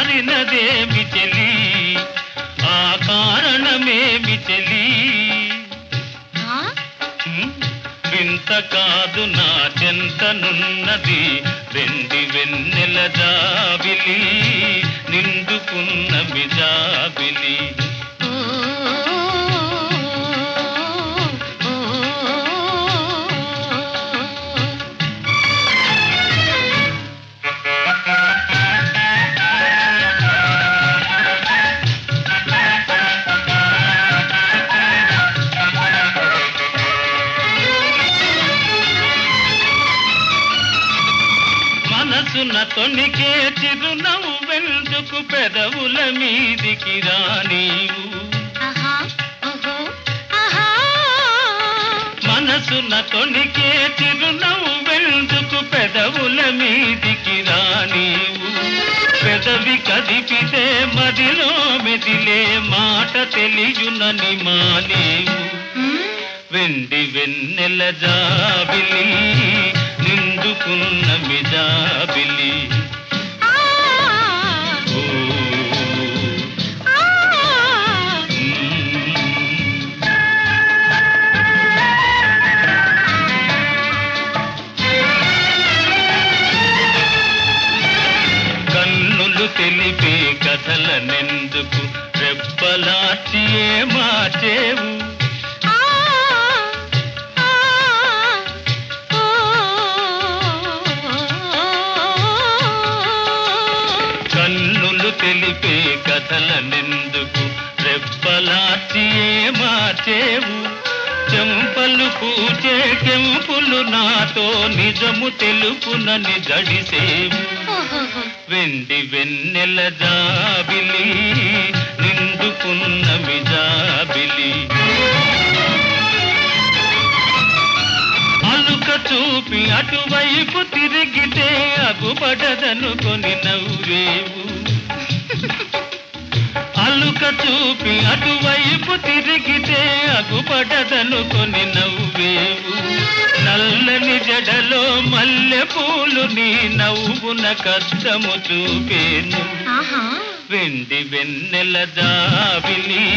మారినదేమి చెలి ఆ కారణమేమి చెలి ఆ? హ్మ్? వింత కాదు నా చెంతనున్నది వెండి వెన్నెల జాబిలి నిండుకున్న మిజాబిలి ఓ, ఓ, ఓ. మనసున తొణికే చిరునవ్వు వెందుకు పెదవుల మీదికి రానీవు ఆహా, ఓహో, ఆహా. మనసున తొణికే చిరునవ్వు వెందుకు పెదవుల మీదికి రానీవు పెదవి కదిపితే మదిలో మెదిలే మాట తెలియునని మానేవు హ్మ్? వెండి వెన్నెల జాబిలి నిండుకున్న మిజాబిలి ఆ, ఓ, ఆ. మ్మ్. కన్నులు తెలిపే కథలనెందుకు రెప్పలాచి ఏ మార్చేవు ఆ, ఆ, ఓ. కన్నులు తెలిపే కథలనెందుకు రెప్పలాచి ఏ మార్చేవు చెంపలు పూచే కెంపులు నాతో నిజము తెలుపునని జడిసేవు ఓహోహో. వెండి వెన్నెల జాబిలి నిండుకున్న మిజాబిలి అలుక చూపి అటువైపు తిరిగితే అగుపడదనుకొని నవ్వేవు అలుక చూపి అటువైపు తిరిగితే అగుపడదనుకొని నవ్వేవు నల్లని జడలో మల్లె పూలు నీ నవ్వున కష్టము చూపేను ఆహా వెండి వెన్నెల జాబిలి